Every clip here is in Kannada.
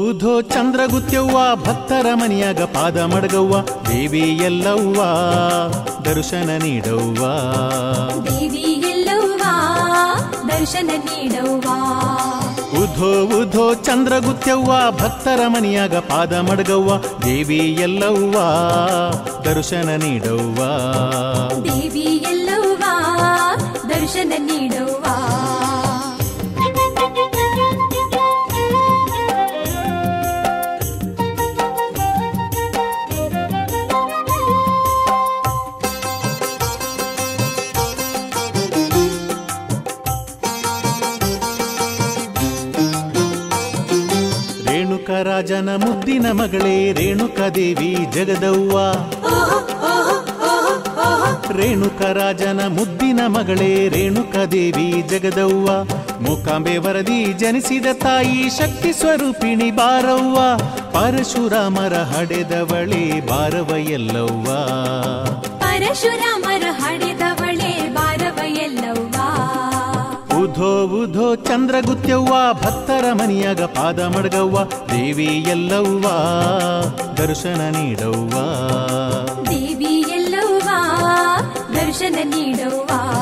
ಉಧೋ ಚಂದ್ರಗುತ್ಯವ್ವ ಭಕ್ತರ ಮನಿಯಾಗ ಪಾದ ಮಡಗವ್ವ ದೇವಿ ಎಲ್ಲವ್ವ ದರ್ಶನ ನೀಡವ್ವ ದೇವಿ ಎಲ್ಲವ್ವ ದರ್ಶನ ನೀಡವ್ವ ಉಧೋ ಉಧೋ ಚಂದ್ರಗುತ್ಯವ್ವ ಭಕ್ತರ ಮನಿಯಾಗ ಪಾದ ಮಡಗವ್ವ ದೇವಿ ಎಲ್ಲವ್ವ ದರ್ಶನ ನೀಡವ್ವ ದೇವಿ ಎಲ್ಲವ್ವ ದರ್ಶನ ನೀಡವ್ವ ರೇಣುಕ ರಾಜನ ಮುದ್ದಿನ ಮಗಳೇ ರೇಣುಕ ದೇವಿ ಜಗದವ್ವ ರೇಣುಕ ರಾಜನ ಮುದ್ದಿನ ಮಗಳೇ ರೇಣುಕ ದೇವಿ ಜಗದವ್ವ ಮೂಕಾಂಬೆ ವರದಿ ಜನಿಸಿದ ತಾಯಿ ಶಕ್ತಿ ಸ್ವರೂಪಿಣಿ ಬಾರವ್ವ ಪರಶುರಾಮರ ಹಡೆದವಳೆ ಬಾರವ ಎಲ್ಲವ್ವ ಪರಶುರಾಮರ ಹಡೆದವಳೆ ಬಾರವ ಎಲ್ಲವ್ವ ಉಧೋ ಉಧೋ ಚಂದ್ರಗುತ್ಯವ್ವ ಭಕ್ತರ ಮನಿಯಾಗ ಪಾದ ಮಡಗವ್ವ ದೇವಿ ಎಲ್ಲವ್ವ ದರ್ಶನ ನೀಡವ್ವ ದೇವಿ ಎಲ್ಲವ್ವ ದರ್ಶನ ನೀಡವ್ವ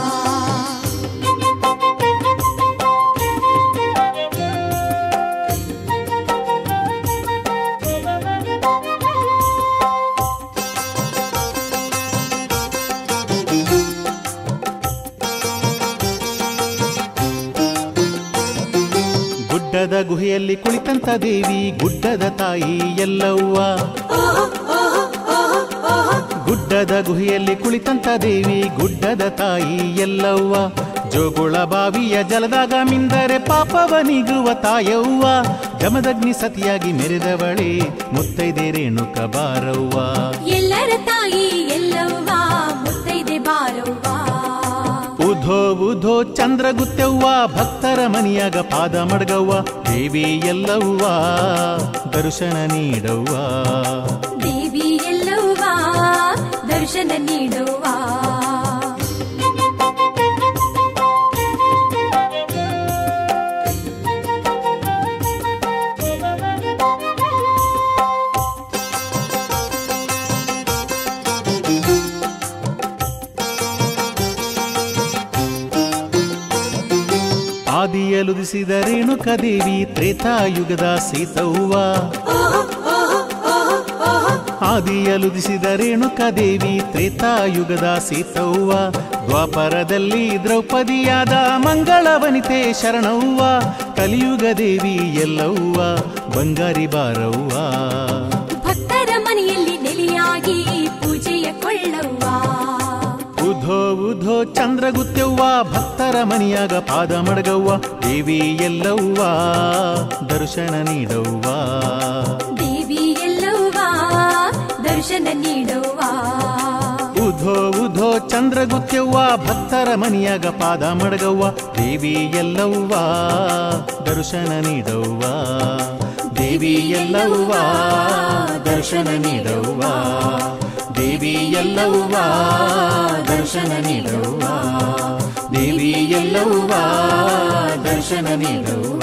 ಗುಡ್ಡದ ಗುಹೆಯಲ್ಲಿ ಕುಳಿತಂತ ದೇವಿ ಗುಡ್ಡದ ತಾಯಿ ಎಲ್ಲವ್ವ ಗುಡ್ಡದ ಗುಹೆಯಲ್ಲಿ ಕುಳಿತಂತ ದೇವಿ ಗುಡ್ಡದ ತಾಯಿ ಎಲ್ಲವ್ವ ಜೋಗುಳ ಬಾವಿಯ ಜಲದಾಗ ಮಿಂದರೆ ಪಾಪವ ನೀಗುವ ತಾಯವ್ವ ಜಮದಗ್ನಿ ಸತಿಯಾಗಿ ಮೆರೆದವಳೆ ಮುತ್ತೈದೆ ರೇಣುಕ ಬಾರವ್ವ ಎಲ್ಲರ ತಾಯಿ ಎಲ್ಲವ್ವ ಮುತ್ತೈದೆ ಬಾರವ್ವ ಉಧೋ ಉಧೋ ಚಂದ್ರಗುತ್ಯವ್ವ ಭಕ್ತರ ಮನಿಯಾಗ ಪಾದ ಮಡಗವ್ವ ದೇವಿ ಎಲ್ಲವ್ವ ದರ್ಶನ ನೀಡವ್ವ ದೇವಿ ಎಲ್ಲವ್ವ ದರ್ಶನ ನೀಡುವ ಆದಿಯಲುದಿಸಿದ ರೇಣುಕ ದೇವಿ ತ್ರೇತಾಯುಗದ ಸೀತವ್ವ ಆದಿಯಲುದಿಸಿದ ರೇಣುಕ ದೇವಿ ತ್ರೇತಾಯುಗದ ಸೀತವ್ವ ದ್ವಾಪರದಲ್ಲಿ ದ್ರೌಪದಿಯಾದ ಮಂಗಳ ವನಿತೆ ಶರಣವ್ವ ಕಲಿಯುಗ ದೇವಿ ಎಲ್ಲವ್ವ ಬಂಗಾರಿ ಬಾರವ್ವ ಭಕ್ತರ ಮನೆಯಲ್ಲಿ ನೆಲೆಯಾಗಿ ಪೂಜೆಯ ಕೊಳ್ಳವ್ವ ಉಧೋ ಉಧೋ ಚಂದ್ರಗುತ್ಯವ್ವ ಭಕ್ತರ ಮನಿಯಾಗ ಪಾದ ಮಡಗವ್ವ ದೇವಿ ಎಲ್ಲವ್ವ ದರ್ಶನ ನೀಡವ್ವ ದೇವಿ ಎಲ್ಲವ್ವ ದರ್ಶನ ನೀಡುವ ಉಧೋ ಉಧೋ ಚಂದ್ರಗುತ್ಯವ್ವ ಭಕ್ತರ ಮನಿಯಾಗ ಪಾದ ಮಡಗವ್ವ ದೇವಿ ಎಲ್ಲವ್ವ ದರ್ಶನ ನೀಡವ್ವ ದೇವಿ ಎಲ್ಲವ್ವ ದರ್ಶನ ನೀಡವ್ವ ದೇವಿ ಎಲ್ಲವ್ವ ದರ್ಶನ ನೀಡವ್ವ ದೇವಿ ಎಲ್ಲವ್ವ ದರ್ಶನ ನೀಡವ್ವ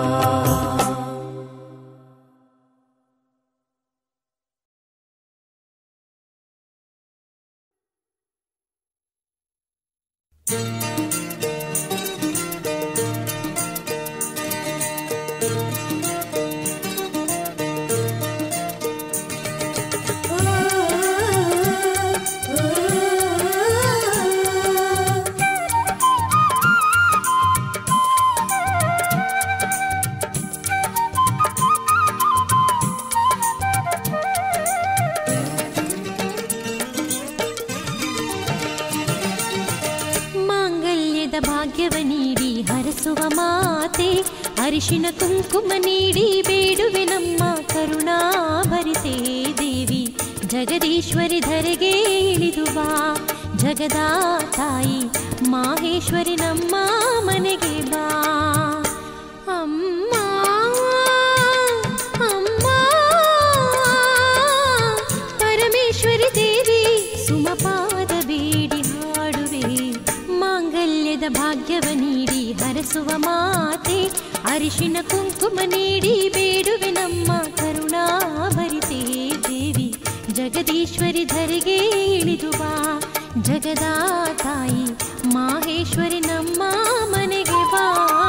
ಮಾಂಗಲ್ಯದ ಭಾಗ್ಯವ ನೀಡಿ ಹರಸುವ ಮಾತೆ ಅರಿಶಿನ ಕುಂಕುಮ ನೀಡಿ ಬೇಡುವೆ ನಮ್ಮ ಕರುಣಾ ಭರಿತೆ ದೇವಿ ಜಗದೀಶ್ವರಿ ಧರೆಗೆ ಇಳಿದು ಬಾ ಜಗದ ತಾಯಿ ಮಾಹೇಶ್ವರಿ ನಮ್ಮ ಮನೆಗೆ ಬಾ ಅಮ್ಮ ಅಮ್ಮ ಪರಮೇಶ್ವರಿ ದೇವಿ ಸುಮಪಾದ ಬೇಡಿ ಹಾಡುವೆ ಮಾಂಗಲ್ಯದ ಭಾಗ್ಯವ ನೀಡಿ ಹರಸುವ ಮಾತೆ ಅರಿಶಿನ ಕುಂಕುಮ ನೀಡಿ ಬೇಡುವೆ ನಮ್ಮ ಕರುಣಾಭರಿತೇ ದೇವಿ ಜಗದೀಶ್ವರಿ ಧರೆಗೆ ಇಳಿದು ಬಾ ಜಗದ ತಾಯಿ ಮಾಹೇಶ್ವರಿ ನಮ್ಮ ಮನೆಗೆ ಬಾ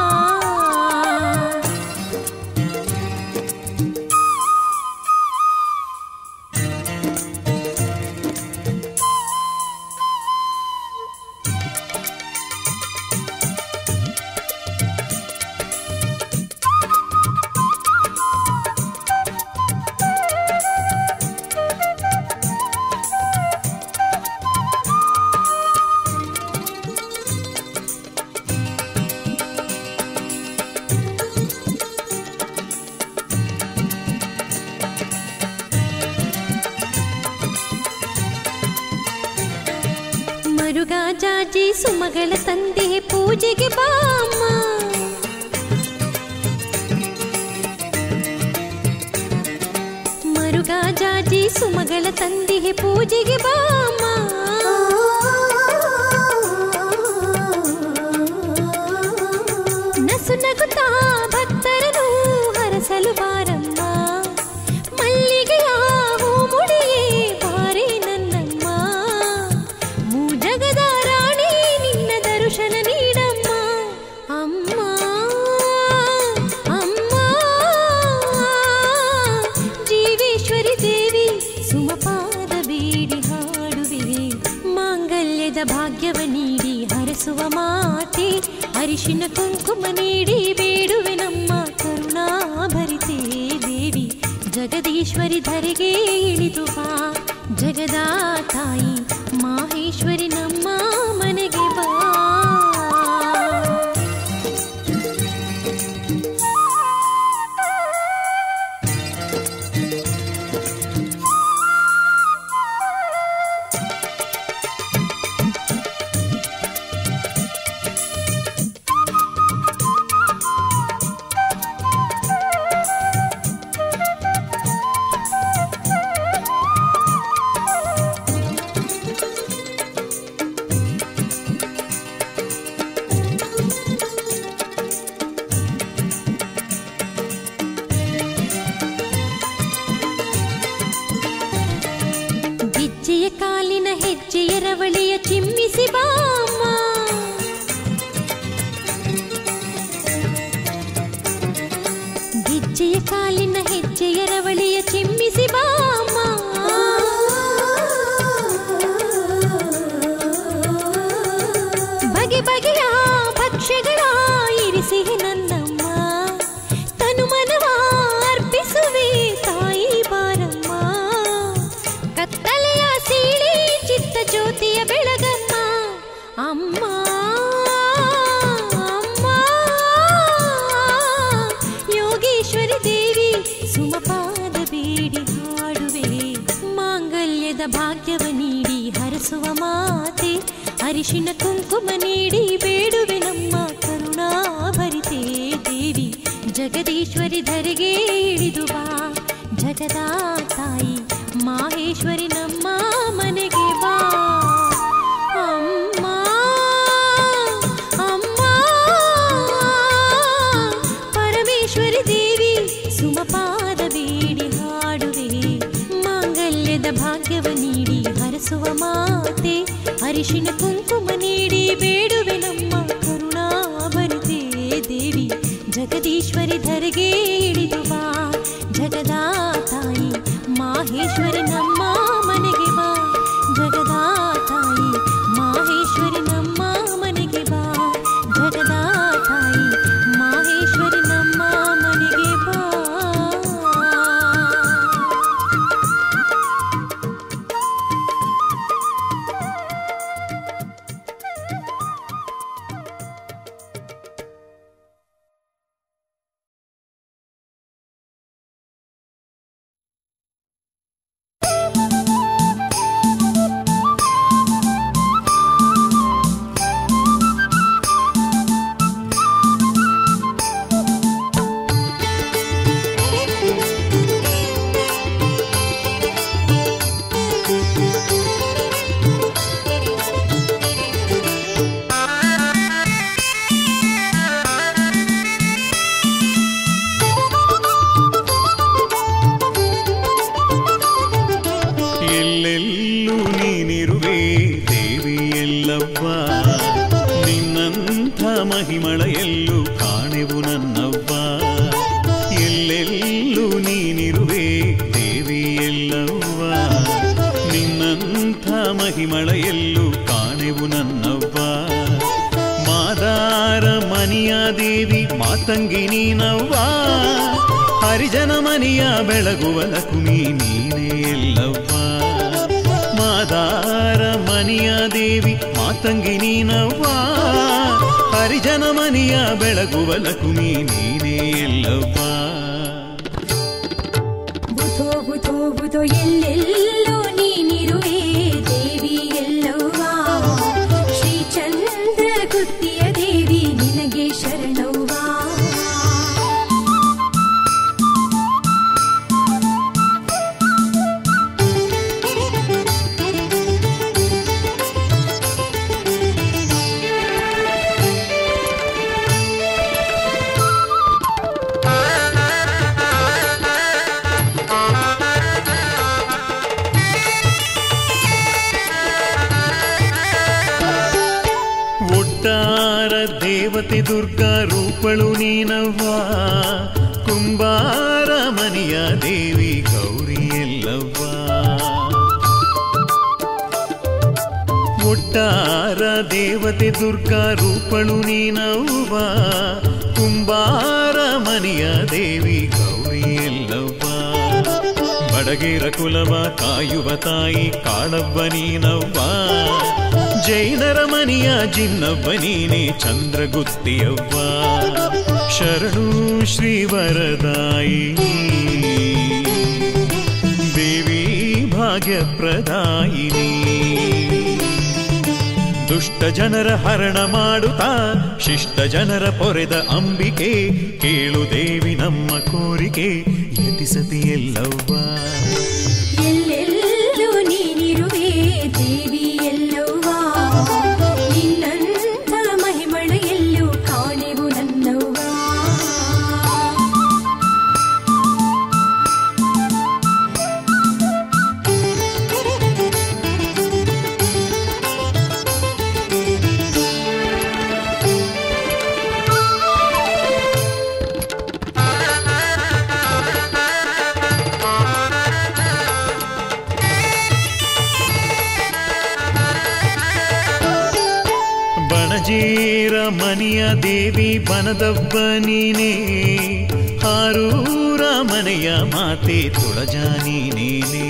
ಮರುಗ ಜಾಜಿ ಸುಮಗಳ ತಂದೆ ಪೂಜೆಗೆ ಬಾಮ್ಮ ಮರುಗ ಜಾಜಿ ಸುಮಗಳ ತಂದೆ ಪೂಜೆಗೆ ಬಾಮ್ಮ ನಸು ನಗುತ್ತಾ ಭಕ್ತರನ್ನು ಹರಸಲು ಬಾರಮ್ಮ ಮಲ್ಲಿಗೆಯ ಹೂ ಮುಡಿಯೇ ಬಾರೆ ನನ್ನಮ್ಮ ಮೂಜಗದ ರಾಣಿ ನಿನ್ನ ದರ್ಶನ ನೀಡಮ್ಮ ಅಮ್ಮ ಅಮ್ಮ ಜೀವೇಶ್ವರಿ ದೇವಿ ಸುಮಪಾದ ಬೇಡಿ ಹಾಡುವೆ ಮಾಂಗಲ್ಯದ ಭಾಗ್ಯವ ನೀಡಿ ಹರಸುವ ಮಾತೆ ಅರಿಶಿನ ಕುಂಕುಮ ನೀಡಿ ಬೇಡುವೆ ನಮ್ಮ ಕರುಣಾಭರಿತೇ ದೇವಿ ಜಗದೀಶ್ವರಿ ಧರೆಗೆ ಇಳಿದು ಬಾ ಜಗದ ತಾಯಿ ಮಾಹೇಶ್ವರಿ ನಮ್ಮ ಮನೆಗೆ ಬಾ ಗೆಜ್ಜೆಯ ಕಾಲಿನ ಹೆಜ್ಜೆಯ ರವಳಿಯ ಚಿಮ್ಮಿಸಿ ಬಾಮ್ಮ ಗೆಜ್ಜೆಯ ಕಾಲಿನ ಹೆಜ್ಜೆಯ ರವಳಿಯ ಚಿಮ್ಮಿಸಿ ಬಾಮ್ಮ ಬಗೆ ಬಗೆಯ ಭಕ್ಷ್ಯಗಳ ಇರಿಸಿ ನನ್ನಮ್ಮ ತನು ಮನವ ಅರ್ಪಿಸುವೆ ತಾಯಿ ಬಾರಮ್ಮ ಕತ್ತಲೆಯ ಸೀಳಿ ಚಿತ್ತ ಜ್ಯೋತಿಯ ಬೆಳಗಮ್ಮ ಅಮ್ಮ ಅಮ್ಮ ಯೋಗೇಶ್ವರಿ ದೇವಿ ಸುಮಪಾದ ಬೇಡಿ ಹಾಡುವೆ ಮಾಂಗಲ್ಯದ ಭಾಗ್ಯವ ನೀಡಿ ಹರಸುವ ಮಾತೆ ಅರಿಶಿನ ಕುಂಕುಮ ನೀಡಿ ಬೇಡುವೆ ನಮ್ಮ ಕರುಣಾಭರಿತೇ ದೇವಿ ಜಗದೀಶ್ವರಿ ಧರೆಗೆ ಇಳಿದು ಬಾ ಜಗದ ತಾಯಿ ಮಾಹೇಶ್ವರಿ ನಮ್ಮ ಮನೆಗೆ ಬಾ ಅಮ್ಮ ಅಮ್ಮ ಪರಮೇಶ್ವರಿ ದೇವಿ ಸುಮಪಾದ ಬೇಡಿ ಹಾಡುವೆ ಮಾಂಗಲ್ಯದ ಭಾಗ್ಯವ ನೀಡಿ ಹರಸುವ ಮಾತೆ ಅರಿಶಿನ ಕುಂಕುಮ ನೀಡಿ ಬೇಡುವೆ ನಮ್ಮ ಕರುಣಾಭರಿತೇ ದೇವಿ ಜಗದೀಶ್ವರಿ ಧರೆಗೆ ಇಳಿದು ಬಾ ಜಗದ ತಾಯಿ ಮಾಹೇಶ್ವರಿ ನಮ್ಮ ಮನೆಗೆ ಬಾ ಜಗದ ತಾಯಿ ಮಾಹೇಶ್ವರಿ ನಮ್ಮ ಮನೆಗೆ ಬಾ ಜಗದ ತಾಯಿ ಮಾಹೇಶ್ವರಿ ನಮ್ಮ ಮನೆಗೆ ಬಾ ಆ ದೇವಿ ಮಾತಂಗಿ ನೀನವ್ವ ಹರಿಜನ ಮನೆಯ ಬೆಳಗುವ ಲಕ್ಷ್ಮಿ ನೀನೇ ಎಲ್ಲವ್ವ ಮಾದಾರ ಮನೆಯ ದೇವಿ ಮಾತಂಗಿ ನೀನವ್ವ ಹರಿಜನ ಮನೆಯ ಬೆಳಗುವ ಲಕ್ಷ್ಮಿ ನೀನೇ ಎಲ್ಲವ್ವ ಬುಧೋ ಬುಧೋ ಬುಧೋ ಎಲ್ಲೆಲ್ಲೋ ನೀನಿರುವೆ ದೇವಿ ಎಲ್ಲವ್ವ ಶ್ರೀ ಚಂದ್ರ ಗುತ್ತಿಯ ದೇವಿ ನಿನಗೆ ಶರಣವ್ವ ಒಟ್ಟಾರ ದೇವತೆ ದುರ್ಗಾ ರೂಪಳು ನೀನವ್ವ ಕುಂಬಾರ ಮನೆಯ ದೇವಿ ಗೌರಿ ಎಲ್ಲವ್ವ ಒಟ್ಟಾರ ದೇವತೆ ದುರ್ಗಾ ರೂಪಳು ನೀನವ್ವ ಕುಂಬಾರ ಮನೆಯ ದೇವಿ ಗೌರಿ ಎಲ್ಲವ್ವ ಬಡಗೇರ ಕುಲವ ಕಾಯುವ ತಾಯಿ ಕಾಳವ್ವ ನೀನವ್ವ ಜೈನರ ಮನೆಯ ಜಿನ್ನವ್ವ ನೀನೆ ಚಂದ್ರಗುತ್ತಿಯವ್ವ ಶರಣು ಶ್ರೀವರದಾಯಿ ದೇವಿ ಭಾಗ್ಯಪ್ರದಾಯಿನಿ ದುಷ್ಟ ಜನರ ಹರಣ ಮಾಡುತ್ತಾ ಶಿಷ್ಟ ಜನರ ಪೊರೆದ ಅಂಬಿಕೆ ಕೇಳು ದೇವಿ ನಮ್ಮ ಕೋರಿಕೆ ಯತಿಸತಿ ಎಲ್ಲವ್ವ ಎಲ್ಲೆಲ್ಲೂ ನೀನಿರುವೆ ದೇವಿ ಎಲ್ಲವ್ವ ನಿನ್ನಂಥ ಮಹಿಮಳ ಎಲ್ಲೂ ಕಾಣೆವು ನನ್ನವ್ವ ಬಣಜೇರ ಮನೆಯ ದೇವಿ ಬನದವ್ವ ನೀನೇ ಹಾರೂರ ಮನೆಯ ಮಾತೆ ತುಳಜಾನಿ ನೀನೇ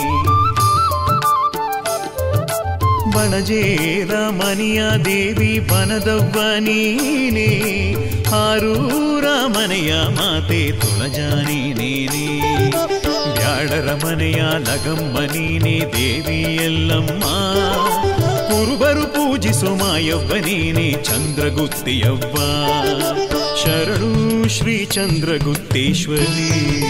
ಬಣಜೇರ ಮನೆಯ ದೇವಿ ಬನದವ್ವ ನೀನೇ ಹಾರೂರ ಮನೆಯ ಮಾತೆ ತುಳಜಾನಿ ನೀನೇ ಬ್ಯಾಡರ ಮನೆಯ ಲಗಮ್ಮ ನೀನೇ ದೇವಿ ಎಲ್ಲಮ್ಮ ಕುರುಬರು ಪೂಜಿಸೋ ಮಾಯವ್ವ ನೀನೇ ಚಂದ್ರಗುತ್ತಿಯವ್ವ ಶರಣು ಶ್ರೀ ಚಂದ್ರಗುತ್ತೇಶ್ವರಿ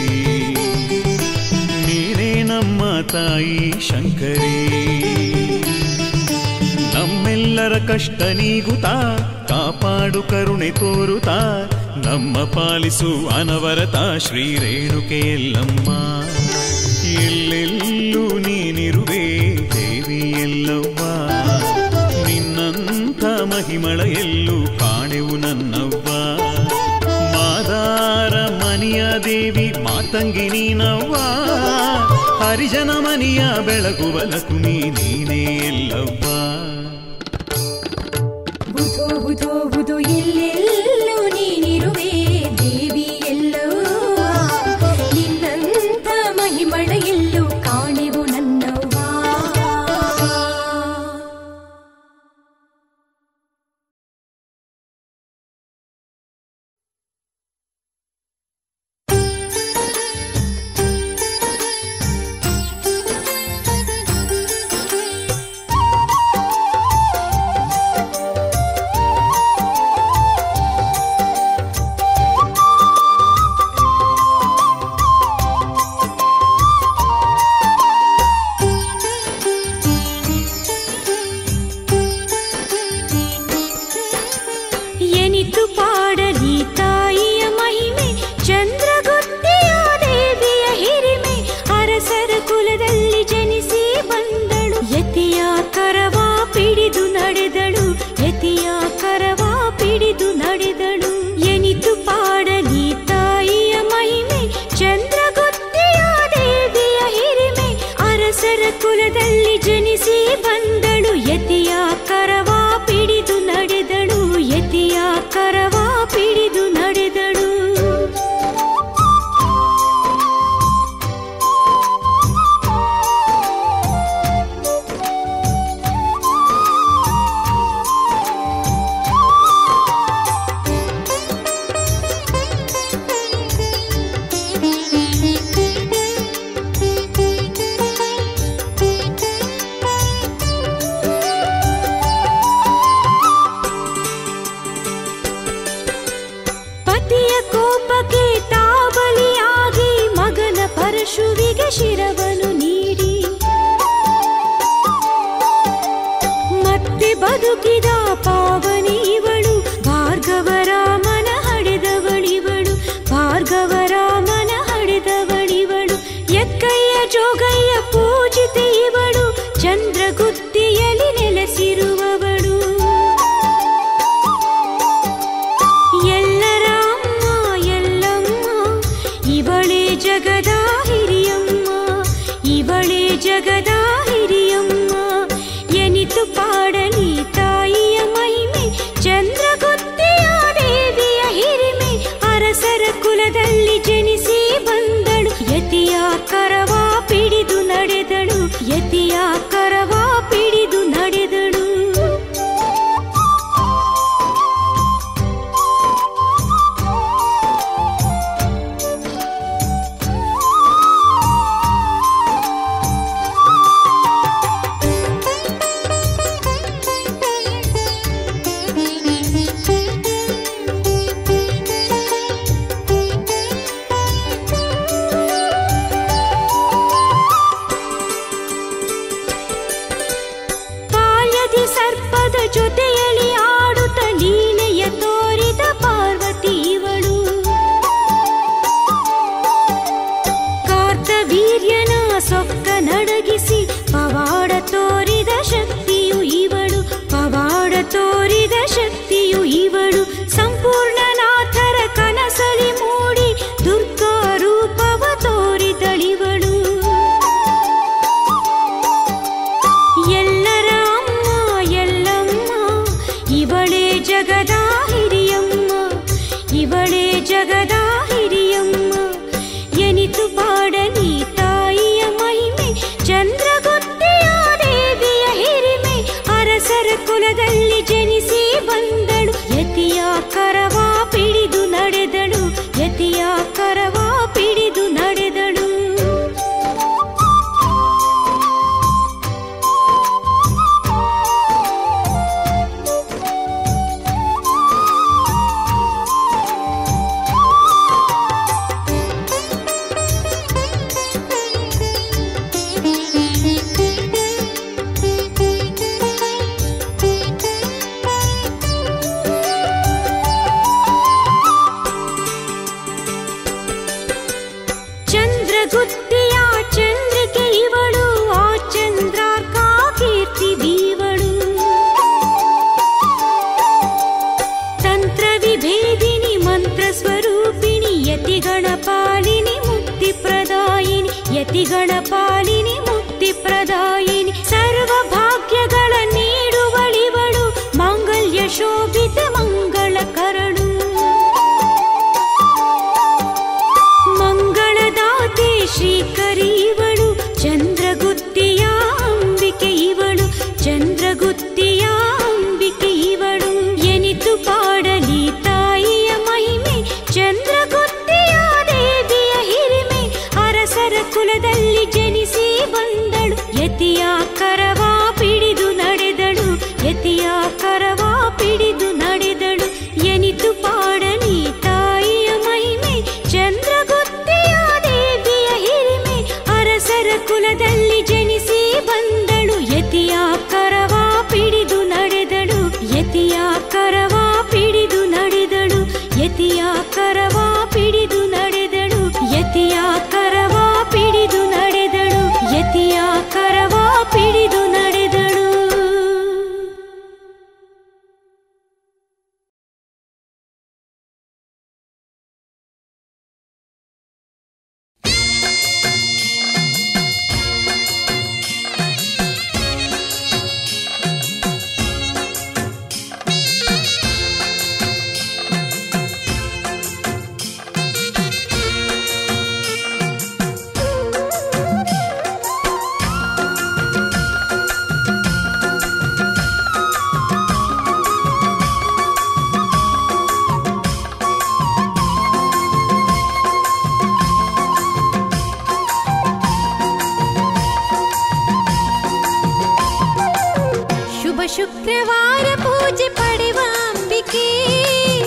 ನೀನೇ ನಮ್ಮ ತಾಯಿ ಶಂಕರಿ ನಮ್ಮೆಲ್ಲರ ಕಷ್ಟ ನೀಗುತ್ತಾ ಕಾಪಾಡು ಕರುಣೆ ತೋರುತ್ತಾ ನಮ್ಮ ಪಾಲಿಸು ಅನವರತ ಶ್ರೀ ರೇಣುಕೆ ಎಲ್ಲಮ್ಮ ಎಲ್ಲೆಲ್ಲೂ ನೀನಿರುವೆ ದೇವಿ ಎಲ್ಲವ್ವ ನಿನ್ನಂಥ ಮಹಿಮಳ ಎಲ್ಲೂ ಕಾಣೆವು ನನ್ನವ್ವ ಮಾದಾರ ಮನಿಯ ದೇವಿ ಮಾತಂಗಿ ನೀನವ್ವ ಹರಿಜನ ಮನಿಯ ಬೆಳಗುವ ಲಕ್ಷ್ಮಿ ನೀನೇ ಎಲ್ಲವ್ವ ಬುಧೋ ಬುಧೋ ಬುಧೋ ಎಲ್ಲೆಲ್ಲೂ ನೀನಿರುವೆ ದೇವಿ ಎಲ್ಲವ್ವ ನಿನ್ನಂಥ ಮಹಿಮಳ ಎಲ್ಲೂ ಕಾಣೆವು ನನ್ನವ್ವ ಎನಿತು ಪಾಡಲಿ ತಾಯಿಯ ಮಹಿಮೆ ಚಂದ್ರಗುತ್ತಿಯ ದೇವಿಯ ಹಿರಿಮೆ ಅರಸರ ಕುಲದಲ್ಲಿ ಜನಿಸಿ ಬಂದಳು ಯತಿಯ ಕರವ ಪಿಡಿದು ನಡೆದಳು ಯತಿಯ ಕರವ ಪಿಡಿದು ನಡೆದಳು ಎನಿತು ಪಾಡಲಿ ತಾಯಿಯ ಮಹಿಮೆ ಚಂದ್ರಗುತ್ತಿಯ ದೇವಿಯ ಹಿರಿಮೆ ಅರಸರ ಕುಲದಲ್ಲಿ ಜನಿಸಿ ಬಂದಳು ಯತಿಯ ಕರವ ಪಿಡಿದು ನಡೆದಳು ಯತಿಯ ಕರವ ಪಿಡಿದು ಶಿರವನು ನೀಡಿ ಮತ್ತೆ ಬದುಕಿದ ಪಾವನಿ ಇವಳು ಭಾರ್ಗವರಾಮನ ಹಡೆದವಳಿವಳು ಭಾರ್ಗವರಾಮನ ಹಡೆದವಳಿವಳು ಎಕ್ಕಯ್ಯ ಜೋಗಯ್ಯ ಪೂಜಿತೆ ಇವಳು ಚಂದ್ರಗುತ್ತಿಯಲ್ಲಿ ನೆಲೆಸಿರುವವಳು ಎಲ್ಲರ ಅಮ್ಮ ಎಲ್ಲಮ್ಮ ಇವಳೇ ಜಗದ ಹಿರಿಯಮ್ಮ ಇವಳೇ ಜಗದ ಹಿರಿಯಮ್ಮ ಎನಿತು ಪಾಡಲಿ ತಾಯಿಯ ಮಹಿಮೆ ಚಂದ್ರಗುತ್ತಿಯ ದೇವಿಯ ಹಿರಿಮೆ ಅರಸರ ಕುಲದಲ್ಲಿ ಜನಿಸಿ ಬಂದಳು ಯತಿಯ ಕರವ ಪಿಡಿದು ನಡೆದಳು ಯತಿಯ ಕರವ ಪಿಡಿದು ನಡೆದಳು ಬಾಲ್ಯದಿ ಸರ್ಪದ ಜೊತೆಯಲ್ಲಿ ಆಡುತ್ತ ಲೀಲೆಯ ತೋರಿದ ಪಾರ್ವತಿ ಇವಳು ಕಾರ್ತವೀರ್ಯನ ಸೊಕ್ಕ ನಡಗಿಸಿ ಪವಾಡ ತೋರಿದ ಶಕ್ತಿಯು ಇವಳು ಪವಾಡ ತೋರಿದ ಶಕ್ತಿಯು ಇವಳು ಸಂಪೂರ್ಣನಾಥರ ಕನಸಲಿ ಮೂಡಿ ದುರ್ಗಾ ರೂಪವ ತೋರಿದಳಿವಳು ಎಲ್ಲರ ಅಮ್ಮ ಎಲ್ಲಮ್ಮ ಇವಳೇ ಜಗದ ಹಿರಿಯಮ್ಮ ಇವಳೇ ಜಗದ ಹಿರಿಯಮ್ಮ ಎನಿತು ಪಾಡಲಿ ತಾಯಿಯ ಮಹಿಮೆ ಚಂದ್ರಗುತ್ತಿಯ ದೇವಿಯ ಹಿರಿಮೆ ಅರಸರ ಕುಲದಲ್ಲಿ ಜನಿಸಿ ಬಂದಳು ಯತಿಯ ಕರವ ಪಿಡಿದು ನಡೆದಳು ಯತಿಯ ಕರವ ಪಿಡಿದು ನಡೆದಳು ಚಂದ್ರಗುತ್ತಿಯ ಚಂದ್ರಿಕೆ ಇವಳು ಆ ಚಂದ್ರಾರ್ಕ ಕೀರ್ತಿ ಬೀವಳು ತಂತ್ರ ವಿಭೇದಿನಿ ಮಂತ್ರ ಸ್ವರೂಪಿಣಿ ಯತಿಗಣ ಪಾಲಿನಿ ಮುಕ್ತಿ ಪ್ರದಾಯಿನಿ ಯತಿಗಣ ಪಾಲಿನಿ ಮುಕ್ತಿ ಪ್ರದಾಯಿನಿ ಸರ್ವ ಭಾಗ್ಯಗಳ ನೀಡುವಳಿವಳು ಮಾಂಗಲ್ಯ ಶೋಭಿತ ಮಂಗಳ ಕರಳು ಮಂಗಳದಾತೆ ಶ್ರೀಕರಿ ಇವಳು ಚಂದ್ರಗುತ್ತಿಯ ಅಂಬಿಕೆ ಇವಳು ಚಂದ್ರಗುತ್ತಿಯ ಅಂಬಿಕೆ ಇವಳು ಎನಿತು ಪಾಡಲಿ ತಾಯಿಯ ಮಹಿಮೆ ಚಂದ್ರಗುತ್ತಿಯ ದೇವಿಯ ಹಿರಿಮೆ ಅರಸರ ಕುಲದಲ್ಲಿ ಜನಿಸಿ ಬಂದಳು ಯತಿಯ ಕರವ ಪಿಡಿದು ನಡೆದಳು ಯತಿಯ ಕರವ ಪಿಡಿದು ನಡೆದಳು ಎನಿತು ಪಾಡಲಿ ತಾಯಿಯ ಮಹಿಮೆ ಚಂದ್ರಗುತ್ತಿಯ ದೇವಿಯ ಹಿರಿಮೆ ಅರಸರ ಕುಲದಲ್ಲಿ ಜನಿಸಿ ಬಂದಳು ಯತಿಯ ಕರವ ಪಿಡಿದು ನಡೆದಳು ಯತಿಯ ಕರವ ಪಿಡಿದು ನಡೆದಳು ಯತಿಯ ಕರವ ಪಿಡಿದು ನಡೆದಳು ಯತಿಯ ಕರವ ಪಿಡಿದು ನಡೆದಳು ಯತಿಯ ಕರವ ಪಿಡಿದು ನಡೆದಳು ಶುಭ ಶುಕ್ರವಾರ ಪೂಜೆ ಪಡೆವ ಅಂಬಿಕೆ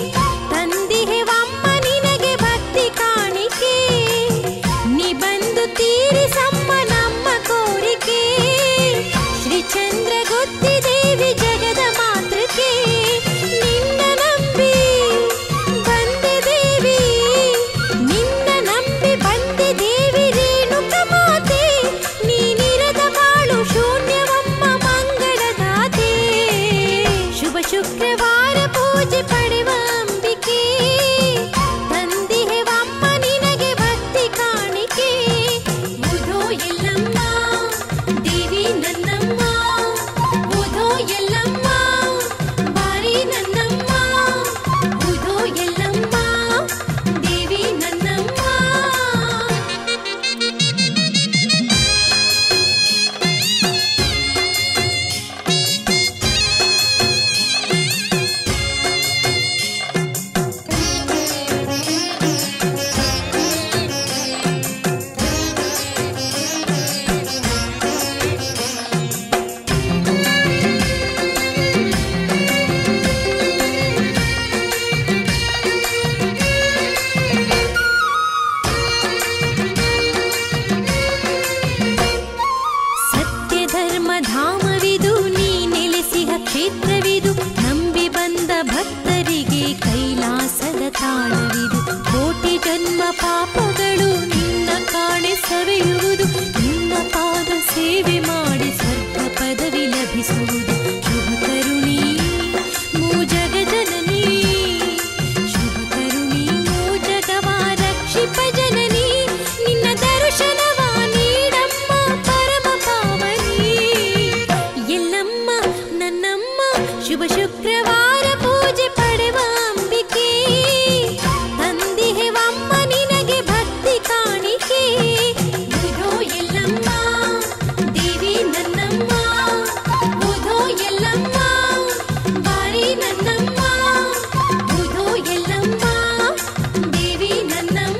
ತಂದಿಹೆವಮ್ಮ ನಿನಗೆ ಭಕ್ತಿ ಕಾಣಿಕೆ ನೀ ಬಂದು ತೀರಿಸಮ್ಮ ನಮ್ಮ ಕೋರಿಕೆ ಶ್ರೀ ಚಂದ್ರಗುತ್ತಿ ದೇವಿ ಜಗದ ಮಾತೃಕೆ ನಿನ್ನ ನಂಬಿ ಬಂದೆ ದೇವಿ ನಿನ್ನ ನಂಬಿ ಬಂದೆ ದೇವಿ ರೇಣುಕ ಮಾತೆ ನೀನಿರದ ಬಾಳು ಶೂನ್ಯವಮ್ಮ ಮಂಗಳದಾತೆ ಶುಭ ಶುಕ್ರವಾರ ಪೂಜೆ ಪಡೆವ ಅಂಬಿಕೆ ತಂದಿಹೆವಮ್ಮ ನಿನಗೆ ಭಕ್ತಿ ಕಾಣಿಕೆ ಬುಧೋ ಎಲ್ಲಮ್ಮ ದೇವಿ ನನ್ನಮ್ಮ ಬುಧೋ ಎಲ್ಲಮ್ಮ ಬಾರಿ ನನ್ನಮ್ಮ ಬುಧೋ ಎಲ್ಲಮ್ಮ ದೇವಿ ನನ್ನಮ್ಮ ಸತ್ಯ ಧರ್ಮ ಧಾಮವಿದು ನೀ ನೆಲೆಸಿಹ ಕ್ಷೇತ್ರವಿದು ನಂಬಿ ಬಂದ ಭಕ್ತರಿಗೆ ಕೈಲಾಸದ ತಾಣವಿದು ಕೋಟಿ ಜನ್ಮ ಪಾಪಗಳು ನಿನ್ನ ಕಾಣೆ ಸವೆಯುವುದು ನಿನ್ನ ಪಾದ ಸೇವೆ ಮಾಡಿ ಸ್ವರ್ಗ ಪದವಿ ಲಭಿಸುವುದು ಶುಭ ಕರುಣಿ ಮೂ ಜಗ ಜನನಿ ಶುಭ ಕರುಣಿ ಮೂ ಜಗವ ರಕ್ಷಿಪ ಜನನಿ ನಿನ್ನ ದರ್ಶನವ ನೀಡಮ್ಮ ಪರಮ ಪಾವನಿ ಎಲ್ಲಮ್ಮ ನನ್ನಮ್ಮ ಶುಭ ಶುಕ್ರವಾರ ಪೂಜೆ ಪಡೆವ ಅಂಬಿಕೆ ತಂದಿಹೆವಮ್ಮ ನಿನಗೆ ಭಕ್ತಿ ಕಾಣಿಕೆ ಬುಧೋ ಎಲ್ಲಮ್ಮ ದೇವಿ ನನ್ನಮ್ಮ ಬುಧೋ ಎಲ್ಲಮ್ಮ ಬಾರಿ ನನ್ನಮ್ಮ ಬುಧೋ ಎಲ್ಲಮ್ಮ ದೇವಿ ನನ್ನಮ್ಮ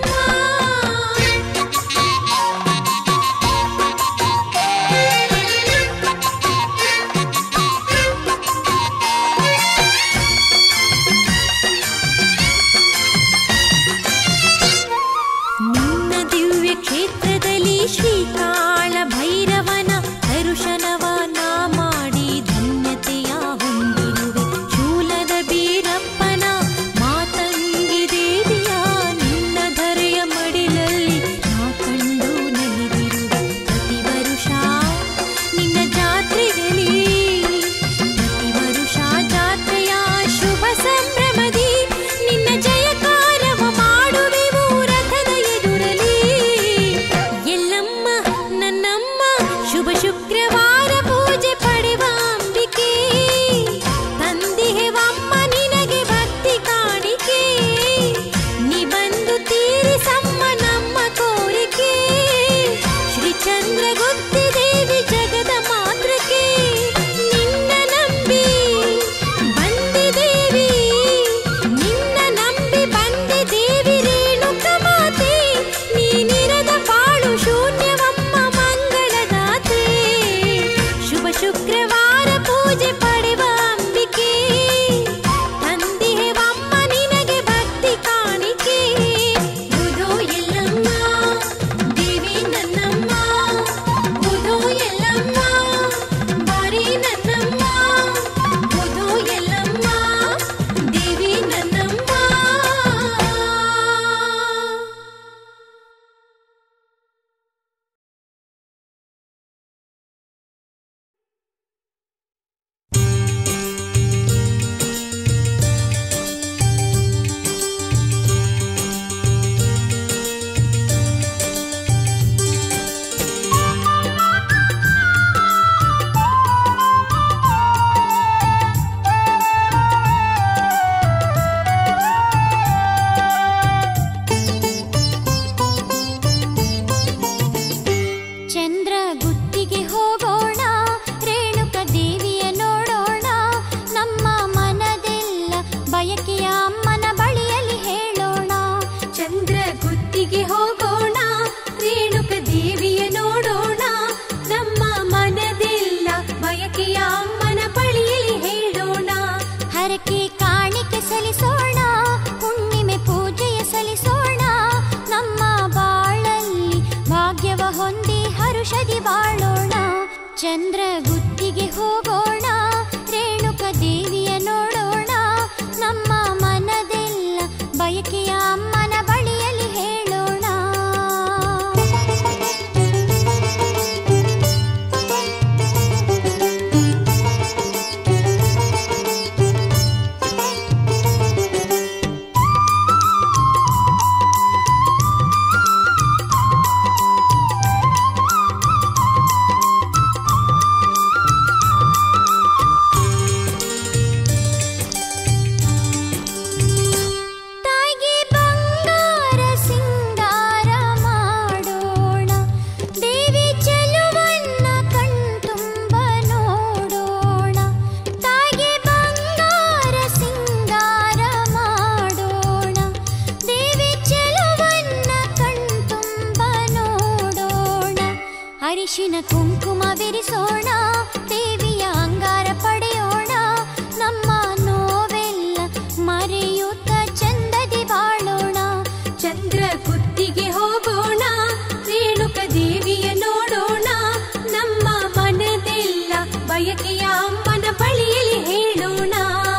ನಿನ್ನ ದಿವ್ಯ ಕ್ಷೇತ್ರದಲ್ಲಿ ಶ್ರೀಕಾಳ ಭೈರವನ ದರ್ಶನವ ನಾ ಮಾಡಿ ಧನ್ಯತೆಯ ಹೊಂದಿರುವೆ ಶೂಲದ ಬೀರಪ್ಪನ ಮಾತಂಗಿ ದೇವಿಯ ನಿನ್ನ ಧರೆಯ ಮಡಿಲಲ್ಲಿ ನಾ ಕಂಡು ನಲಿದಿರುವೆ ಪ್ರತಿ ವರುಷ ನಿನ್ನ ಜಾತ್ರೆಯಲ್ಲಿ ಪ್ರತಿ ವರುಷ ಜಾತ್ರೆಯ ಶುಭ ಸಂಭ್ರಮದಿ ನಿನ್ನ ಜಯಕಾರವ ಮಾಡುವೆವು ರಥದ ಎದುರಲಿ ಎಲ್ಲಮ್ಮ ನನ್ನಮ್ಮ ಶುಭ ಶುಕ್ರವಾರ ಪೂಜೆ ಪಡೆವ ಅಂಬಿಕೆ ತಂದಿಹೆವಮ್ಮ ನಿನಗೆ ಭಕ್ತಿ ಕಾಣಿಕೆ ನೀ ಬಂದು ತೀರಿಸಮ್ಮ ನಮ್ಮ ಕೋರಿಕೆ ಶ್ರೀ ಚಂದ್ರಗುತ್ತಿ ದೇವಿ ಜಗದ ಮಾತೃಕೆ ನಿನ್ನ ನಂಬಿ ಬಂದೆ ದೇವಿ ನಿನ್ನ ನಂಬಿ ಬಂದೆ ದೇವಿ ರೇಣುಕ ಮಾತೆ ನೀನಿರದ ಬಾಳು ಶೂನ್ಯವಮ್ಮ ಮಂಗಳದಾತೆ ಶುಭ ಶುಕ್ರವಾರ ಪೂಜೆ ಪಡೆವ ಅಂಬಿಕೆ ತಂದಿಹೆವಮ್ಮ ನಿನಗೆ ಭಕ್ತಿ ಕಾಣಿಕೆ ಬುಧೋ ಎಲ್ಲಮ್ಮ ದೇವಿ ನನ್ನಮ್ಮ ಬುಧೋ ಎಲ್ಲಮ್ಮ ಬಾರಿ ನನ್ನಮ್ಮ ಬುಧೋ ಎಲ್ಲಮ್ಮ ದೇವಿ ನನ್ನಮ್ಮ ಚಂದ್ರ ಗುತ್ತಿಗೆ ಹೋಗೋಣ ರೇಣುಕ ದೇವಿಯ ನೋಡೋಣ ನಮ್ಮ ಮನದೆಲ್ಲ ಬಯಕೆಯ ಅಮ್ಮನ ಬಳಿಯಲ್ಲಿ ಹೇಳೋಣ ಚಂದ್ರ ಗುತ್ತಿಗೆ ಹೋಗೋಣ ರೇಣುಕ ದೇವಿಯ ನೋಡೋಣ ನಮ್ಮ ಮನದೆಲ್ಲ ಬಯಕೆಯ ಅಮ್ಮನ ಬಳಿಯಲ್ಲಿ ಹೇಳೋಣ ಹರಕೆ ಕಾಣಿಕೆ ಸಲ್ಲಿಸೋಣ ಹುಣ್ಣಿಮೆ ಪೂಜೆಯ ಸಲ್ಲಿಸೋಣ ನಮ್ಮ ಬಾಳಲ್ಲಿ ಭಾಗ್ಯವ ಹೊಂದಿ ಹರುಷದಿ ಬಾಳೋಣ ಚಂದ್ರ ಗುತ್ತಿಗೆ ಹೋಗೋಣ ರೇಣುಕ ದೇವಿಯ ನೋಡೋಣ ನಮ್ಮ ಮನದೆಲ್ಲ ಬಯಕೆಯ ಅಮ್ಮನ ಬಳಿಯಲ್ಲಿ ಹೇಳೋಣ ತಾಯಿಗೆ ಬಂಗಾರ ಸಿಂಗಾರ ಮಾಡೋಣ ದೇವಿ ಚೆಲುವನ್ನ ಕಣ್ತುಂಬ ನೋಡೋಣ ತಾಯಿಗೆ ಬಂಗಾರ ಸಿಂಗಾರ ಮಾಡೋಣ ದೇವಿ ಚೆಲುವನ್ನ ಕಣ್ತುಂಬ ನೋಡೋಣ ಅರಿಶಿನ ಕುಂಕುಮ ಬೆರೆಸೋಣ ದೇವಿಯ ಅಂಗಾರ ಪಡೆಯೋಣ ನಮ್ಮ ನೋವೆಲ್ಲ ಮರೆಯುತ್ತ ಚಂದದಿ ಬಾಳೋಣ ಚಂದ್ರ ಕುತ್ತಿಗೆ ಹೋಗೋಣ ರೇಣುಕ ದೇವಿಯ ನೋಡೋಣ ನಮ್ಮ ಮನದೆಲ್ಲ ಬಯಕೆಯ ಅಮ್ಮನ ಬಳಿಯಲ್ಲಿ ಹೇಳೋಣ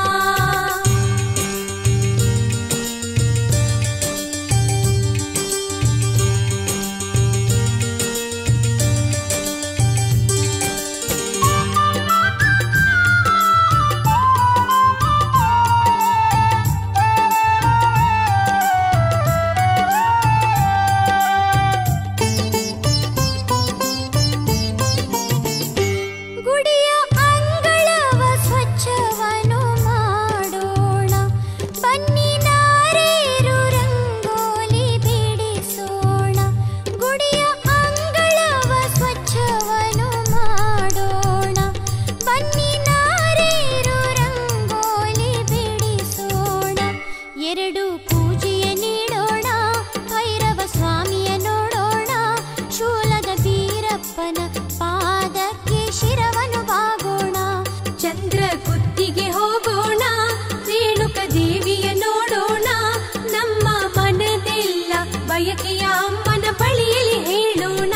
ಗುಡಿಯ ಅಂಗಳವ ಸ್ವಚ್ಛವನು ಮಾಡೋಣ ಬನ್ನಿ ನಾರೇರು ರಂಗೋಲಿ ಬಿಡಿಸೋಣ ಗುಡಿಯ ಅಂಗಳವ ಸ್ವಚ್ಛವನು ಮಾಡೋಣ ಬನ್ನಿ ನಾರೇರು ರಂಗೋಲಿ ಬಿಡಿಸೋಣ ಎರಡು ಪೂಜೆಯ ನೀಡೋಣ ಭೈರವ ಸ್ವಾಮಿಯ ನೋಡೋಣ ಶೂಲದ ಬೀರಪ್ಪನ ಪಾದಕ್ಕೆ ಶಿರವನು ಬಾಗೋಣ ಚಂದ್ರ ಕುತ್ತಿಗೆ ಹೋಗೋಣ ರೇಣುಕ ದೇವಿಯ ನೋಡೋಣ ನಮ್ಮ ಮನದೆಲ್ಲ ಬಯಕೆಯ ಅಮ್ಮನ ಬಳಿಯಲ್ಲಿ ಹೇಳೋಣ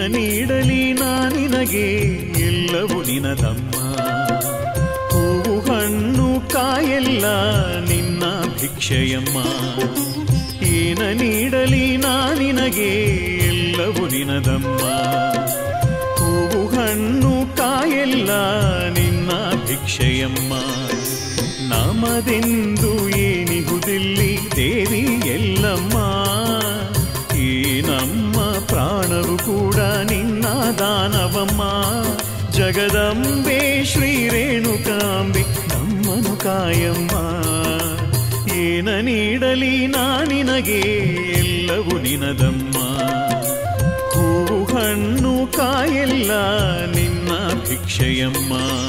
ನೀಡಲಿ ನಾ ನಿನಗೆ ಎಲ್ಲವೂ ನಿನದಮ್ಮ ಹೂವು ಹಣ್ಣು ಕಾಯೆಲ್ಲ ನಿನ್ನ ಭಿಕ್ಷೆಯಮ್ಮ ಏನ ನೀಡಲಿ ನಾ ನಿನಗೆ ಎಲ್ಲವೂ ನಿನದಮ್ಮ ಹೂವು ಹಣ್ಣು ಕಾಯೆಲ್ಲ ನಿನ್ನ ಭಿಕ್ಷೆಯಮ್ಮ ನಮದೆಂದು ಏನಿಹುದಿಲ್ಲಿ ದೇವಿ ಎಲ್ಲಮ್ಮ ಈ ನಮ್ಮ ಪ್ರಾಣವು ಕೂಡ ನಿನ್ನ ದಾನವಮ್ಮ ಜಗದಂಬೆ ಶ್ರೀ ರೇಣುಕಾಂಬೆ ನಮ್ಮನು ಕಾಯಮ್ಮ ಏನ ನೀಡಲಿ ನಾ ನಿನಗೆ ಎಲ್ಲವೂ ನಿನದಮ್ಮ ಹೂವು ಹಣ್ಣು ಕಾಯೆಲ್ಲ ನಿನ್ನ ಭಿಕ್ಷೆಯಮ್ಮ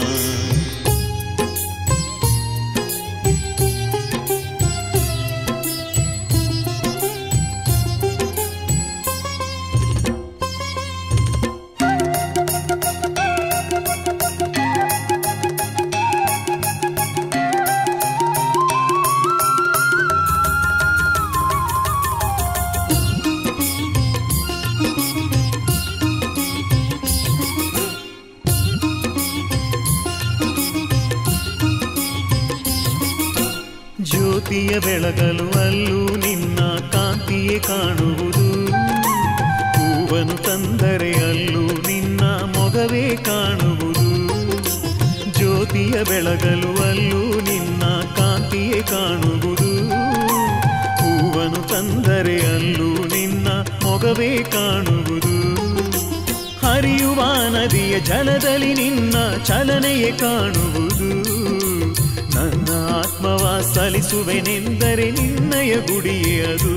ಜ್ಯೋತಿಯ ಬೆಳಗಲು ಅಲ್ಲೂ ನಿನ್ನ ಕಾಂತಿಯೇ ಕಾಣುವುದು ಹೂವನು ತಂದರೆ ಅಲ್ಲೂ ನಿನ್ನ ಮೊಗವೇ ಕಾಣುವುದು ಜ್ಯೋತಿಯ ಬೆಳಗಲು ಅಲ್ಲೂ ನಿನ್ನ ಕಾಂತಿಯೇ ಕಾಣುವುದು ಹೂವನು ತಂದರೆ ಅಲ್ಲೂ ನಿನ್ನ ಮೊಗವೇ ಕಾಣುವುದು ಹರಿಯುವ ನದಿಯ ಜಲದಲ್ಲಿ ನಿನ್ನ ಚಲನೆಯೇ ಕಾಣುವುದು ನನ್ನ ಆತ್ಮವ ಸಲಿಸುವೆನೆಂದರೆ ನಿನ್ನಯ ಗುಡಿಯೇ ಅದು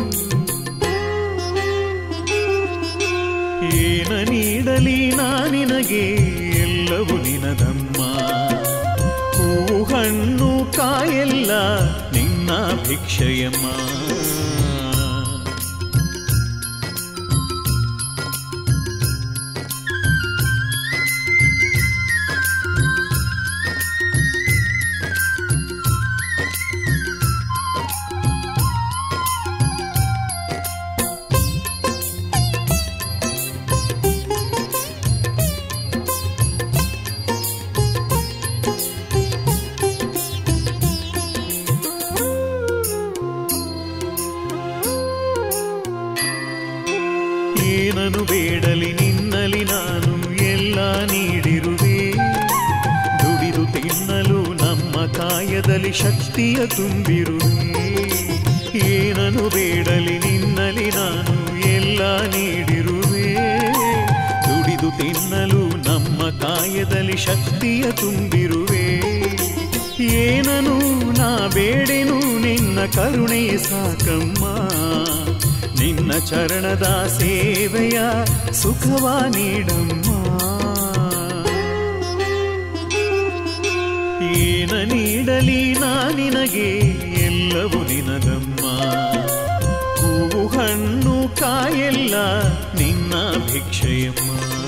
ಏನ ನೀಡಲಿ ನಾ ನಿನಗೆ ಎಲ್ಲವೂ ನಿನದಮ್ಮ ಹೂವು ಹಣ್ಣು ಕಾಯೆಲ್ಲ ನಿನ್ನ ಭಿಕ್ಷೆಯಮ್ಮ ಏನನು ಬೇಡಲಿ ನಿನ್ನಲಿ ನಾನು ಎಲ್ಲ ನೀಡಿರುವೆ ದುಡಿದು ತಿನ್ನಲು ನಮ್ಮ ಕಾಯದಲ್ಲಿ ಶಕ್ತಿಯ ತುಂಬಿರುವೆ ಏನನು ಬೇಡಲಿ ನಿನ್ನಲಿ ನಾನು ಎಲ್ಲ ನೀಡಿರುವೆ ದುಡಿದು ತಿನ್ನಲು ನಮ್ಮ ಕಾಯದಲ್ಲಿ ಶಕ್ತಿಯ ತುಂಬಿರುವೆ ಏನನು ನಾ ಬೇಡೆನು ನಿನ್ನ ಕರುಣೆಯ ಸಾಕಮ್ಮ ನಿನ್ನ ಚರಣದ ಸೇವೆಯ ಸುಖವ ನೀಡಮ್ಮ ಏನ ನೀಡಲಿ ನಾ ನಿನಗೆ ಎಲ್ಲವೂ ನಿನದಮ್ಮ ಹೂವು ಹಣ್ಣು ಕಾಯೆಲ್ಲ ನಿನ್ನ ಭಿಕ್ಷೆಯಮ್ಮ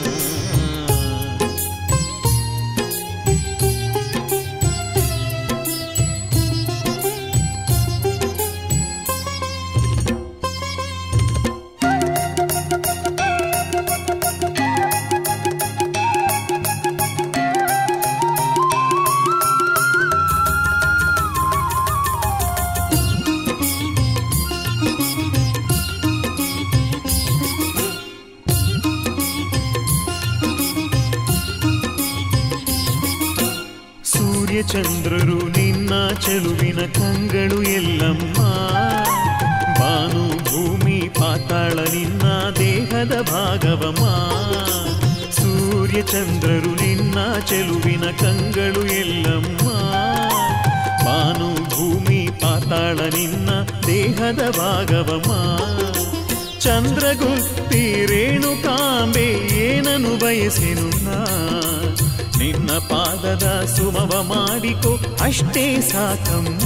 ಸೂರ್ಯ ಚಂದ್ರರು ನಿನ್ನ ಚೆಲುವಿನ ಕಂಗಳು ಎಲ್ಲಮ್ಮ ಬಾನು ಭೂಮಿ ಪಾತಾಳ ನಿನ್ನ ದೇಹದ ಭಾಗವಮ್ಮ ಸೂರ್ಯ ಚಂದ್ರರು ನಿನ್ನ ಚೆಲುವಿನ ಕಂಗಳು ಎಲ್ಲಮ್ಮ ಬಾನು ಭೂಮಿ ಪಾತಾಳ ನಿನ್ನ ದೇಹದ ಭಾಗವಮ್ಮ ಚಂದ್ರಗುತ್ತಿ ರೇಣುಕಾಂಬೆ ಏನನು ಬಯಸೆನು ನಾ ನಿನ್ನ ಪಾದದ ಸುಮವ ಮಾಡಿಕೊ ಅಷ್ಟೇ ಸಾಕಮ್ಮ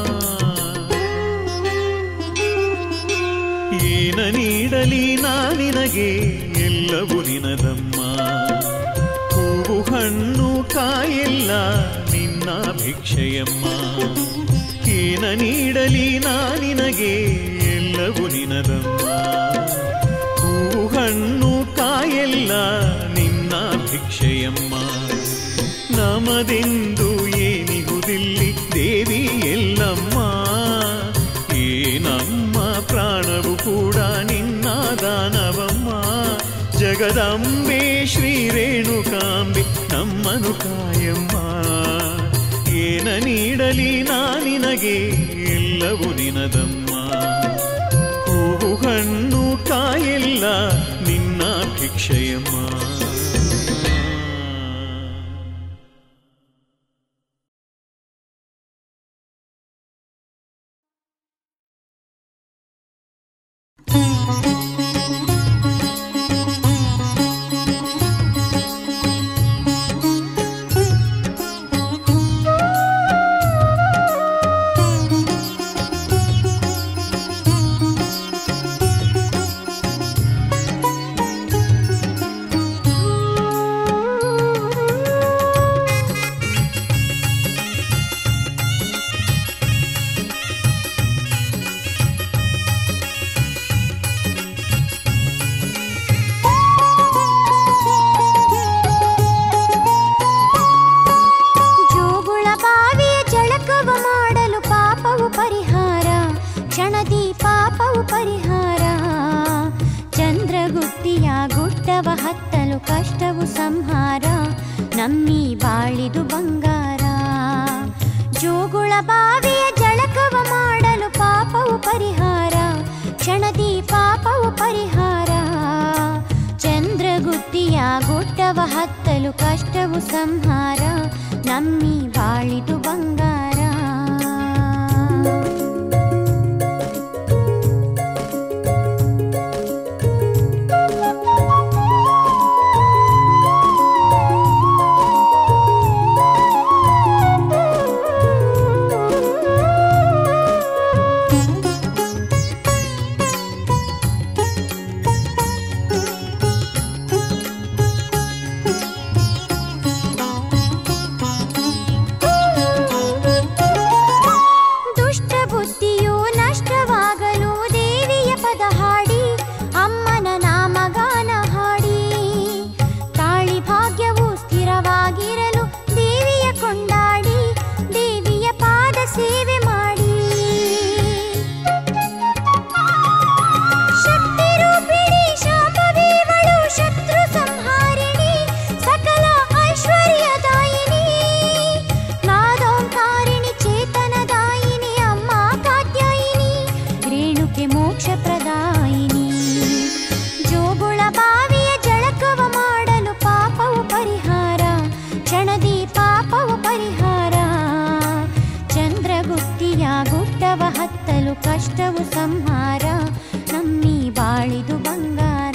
ಏನ ನೀಡಲಿ ನಾ ನಿನಗೆ ಎಲ್ಲವೂ ನಿನದಮ್ಮ ಹೂವು ಹಣ್ಣು ಕಾಯೆಲ್ಲ ನಿನ್ನ ಭಿಕ್ಷೆಯಮ್ಮ ಏನ ನೀಡಲಿ ನಾ ನಿನಗೆ ಎಲ್ಲವೂ ನಿನದಮ್ಮ ಹೂವು ಹಣ್ಣು ಕಾಯ ನಮ್ಮದೆಂದು ಏನಿಹುದಿಲ್ಲಿ ದೇವಿ ಎಲ್ಲಮ್ಮ ಈ ನಮ್ಮ ಪ್ರಾಣವು ಕೂಡ ನಿನ್ನ ದಾನವಮ್ಮ ಜಗದಂಬೆ ಶ್ರೀ ರೇಣುಕಾಂಬೆ ನಮ್ಮನು ಕಾಯಮ್ಮ ಏನ ನೀಡಲಿ ನಾನಿನಗೆ ಎಲ್ಲವೂ ನಿನದಮ್ಮ ಹೂವು ಹಣ್ಣು ಕಾಯೆಲ್ಲ ನಿನ್ನ ಭಿಕ್ಷಯಮ್ಮ ಜೋಗುಳ ಬಾವಿಯ ಜಳಕವ ಮಾಡಲು ಪಾಪವು ಪರಿಹಾರ ಕ್ಷಣದಿ ಪಾಪವು ಪರಿಹಾರ ಚಂದ್ರಗುತ್ತಿಯ ಗುಡ್ಡವ ಹತ್ತಲು ಕಷ್ಟವು ಸಂಹಾರ ನಮ್ಮಿ ಬಾಳಿದು ಬಂಗಾರ ಜೋಗುಳ ಬಾವಿಯ ಜಳಕವ ಮಾಡಲು ಪಾಪವು ಪರಿಹಾರ ಕ್ಷಣದಿ ಪಾಪವು ಪರಿಹಾರ ಚಂದ್ರಗುತ್ತಿಯ ಗುಡ್ಡವ ಹತ್ತಲು ಕಷ್ಟವು ಸಂಹಾರ ನಮ್ಮಿ ಬಾಳಿದು ಬಂಗಾರ ದುಷ್ಟ ಬುದ್ಧಿಯು ನಷ್ಟವಾಗಲು ದೇವಿಯ ಪದ ಹಾಡಿ ಅಮ್ಮನ ನಾಮಗಾನ ಹಾಡಿ ತಾಳಿ ಭಾಗ್ಯವು ಸ್ಥಿರವಾಗಿರಲು ದೇವಿಯ ಕೊಂಡಾಡಿ ದೇವಿಯ ಪಾದ ಸೇವೆ ಮಾಡಿ ಶಕ್ತಿ ರೂಪಿಣಿ ಶಾಂಭವೀವಳು ಶತ್ರು ಸಂಹಾರಿಣಿ ಸಕಲ ಐಶ್ವರ್ಯದಾಯಿನಿ ನಾದೋಂಕಾರಿಣಿ ಚೇತನದಾಯಿನಿ ಅಮ್ಮ ಕಾತ್ಯಾಯಿನಿ ರೇಣುಕೆ ಮೋಕ್ಷ ಪ್ರದಾಯಿನಿ ಜೋಗುಳ ಬಾವಿಯ ಜಳಕವ ಮಾಡಲು ಪಾಪವು ಪರಿಹಾರ ಕ್ಷಣದಿ ಪಾಪವು ಪರಿಹಾರ ಚಂದ್ರಗುತ್ತಿಯ ಗುಡ್ಡವ ಹತ್ತಲು ಕಷ್ಟವು ಸಂಹಾರ ನಮ್ಮಿ ಬಾಳಿದು ಬಂಗಾರ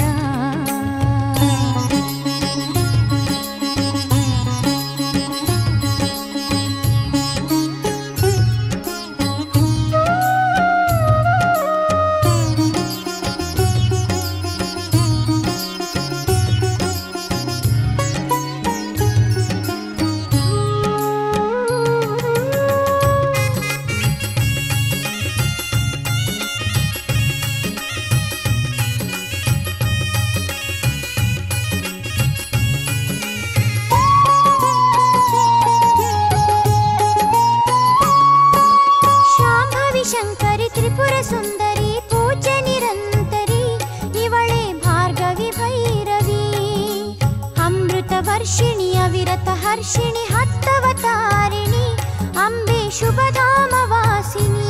ಶಾಂಭವಿ ಶಂಕರಿ ತ್ರಿಪುರ ಸುಂದರಿ ಪೂಜ್ಯ ನಿರಂತರಿ ಇವಳೇ ಭಾರ್ಗವಿ ಭೈರವಿ ಅಮೃತ ವರ್ಷಿಣಿ ಅವಿರತ ಹರ್ಷಿಣಿ ಹತ್ತವತಾರಿಣಿ ಅಂಬೆ ಶುಭಧಾಮ ವಾಸಿನಿ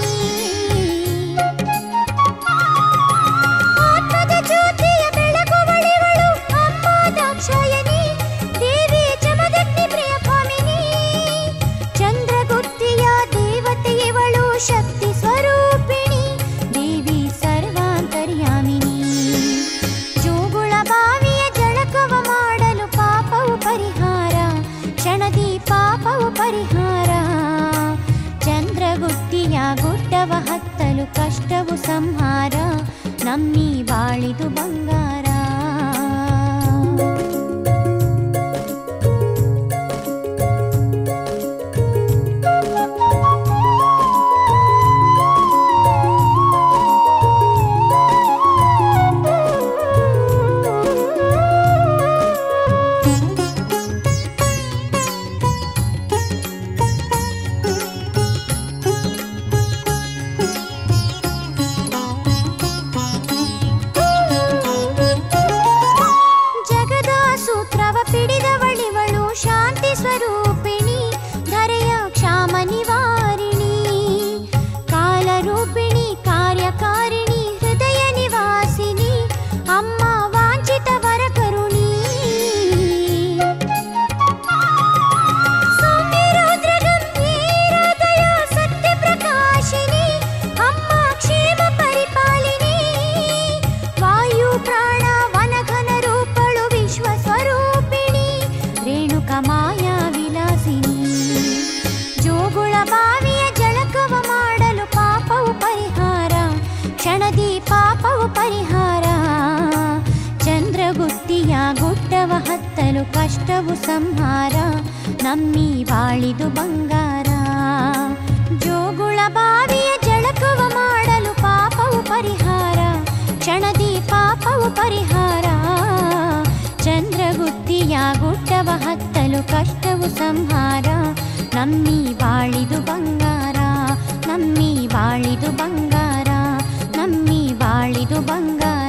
ಆತ್ಮದ ಜ್ಯೋತಿಯ ಬೆಳಗುವಳಿವಳು ಅಮ್ಮ ದಾಕ್ಷಾಯಣಿ ದೇವಿ ಚಮದಗ್ನಿ ಪ್ರಿಯ ಭಾಮಿನಿ ಚಂದ್ರಗುತ್ತಿಯ ದೇವತೆಯವಳು ಶಕ್ತಿ ಸ್ವರೂಪಿಣಿ ದೇವಿ ಸರ್ವಾಂತರ್ಯಾಮಿನಿ ಜೋಗುಳ ಬಾವಿಯ ಜಳಕವ ಮಾಡಲು ಪಾಪವು ಪರಿಹಾರ ಕ್ಷಣದಿ ಪಾಪವು ಪರಿಹಾರ ಚಂದ್ರಗುತ್ತಿಯ ಗುಡ್ಡವ ಹತ್ತಲು ಕಷ್ಟವು ಸಂಹಾರ ನಮ್ಮಿ ಬಾಳಿದು ಬಂಗಾರ ಹತ್ತಲು ಕಷ್ಟವು ಸಂಹಾರ ನಮ್ಮಿ ಬಾಳಿದು ಬಂಗಾರ ಜೋಗುಳ ಬಾವಿಯ ಜಳಕವ ಮಾಡಲು ಪಾಪವು ಪರಿಹಾರ ಕ್ಷಣದಿ ಪಾಪವು ಪರಿಹಾರ ಚಂದ್ರಗುತ್ತಿಯ ಗುಡ್ಡವ ಹತ್ತಲು ಕಷ್ಟವು ಸಂಹಾರ ನಮ್ಮಿ ಬಾಳಿದು ಬಂಗಾರ ನಮ್ಮಿ ಬಾಳಿದು ಬಂಗಾರ ನಮ್ಮಿ ಬಾಳಿದು ಬಂಗಾರ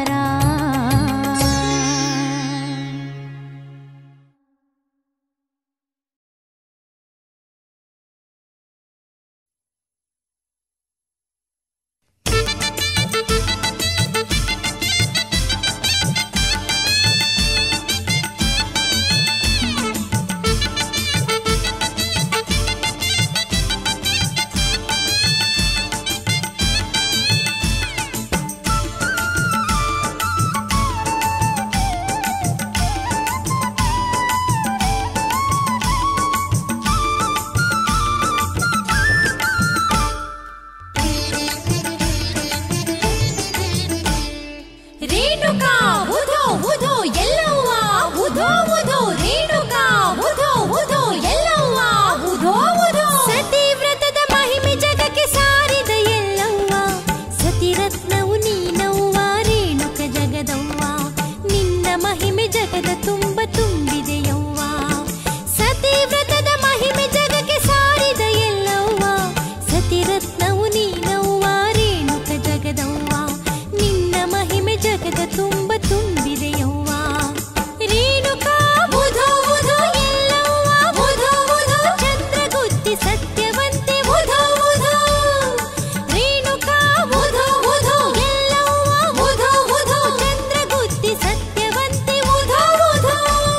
ರೇಣುಕಾ ಉಧೋ ಉಧೋ ಎಲ್ಲವ್ವ ಉಧೋ ಉಧೋ ರೇಣುಕಾ ಉಧೋ ಉಧೋ ಎಲ್ಲವ್ವ ಉಧೋ ಉಧೋ ಸತಿವ್ರತದ ಮಹಿಮೆ ಜಗಕ್ಕೆ ಸಾರಿದ ಎಲ್ಲವ್ವ ಸತಿರತ್ನವು ನೀನವ್ವ ರೇಣುಕ ಜಗದವ್ವ ನಿನ್ನ ಮಹಿಮೆ ಜಗದ ತುಂಬ ತುಂಬಿದೆಯವ್ವ ಸತಿವ್ರತದ ಮಹಿಮೆ ಜಗಕ್ಕೆ ಸಾರಿದ ಎಲ್ಲವ್ವ ಸತಿರತ್ನವು ನೀನವ್ವ ರೇಣುಕ ಜಗದವ್ವ ನಿನ್ನ ಮಹಿಮೆ ಜಗದ ತುಂಬ ತುಂಬಿದೆಯವ್ವ ರೇಣುಕಾ ಉಧೋ ಉಧೋ ಎಲ್ಲವ್ವ ಉಧೋ ಉಧೋ ಚಂದ್ರಗುತ್ತಿ ಸತ್ಯವಂತೆ ಉಧೋ ಉಧೋ ರೇಣುಕಾ ಉಧೋ ಉಧೋ ಎಲ್ಲವ್ವ ಉಧೋ ಉಧೋ ಚಂದ್ರಗುತ್ತಿ ಸತ್ಯವಂತೆ ಉಧೋ ಉಧೋ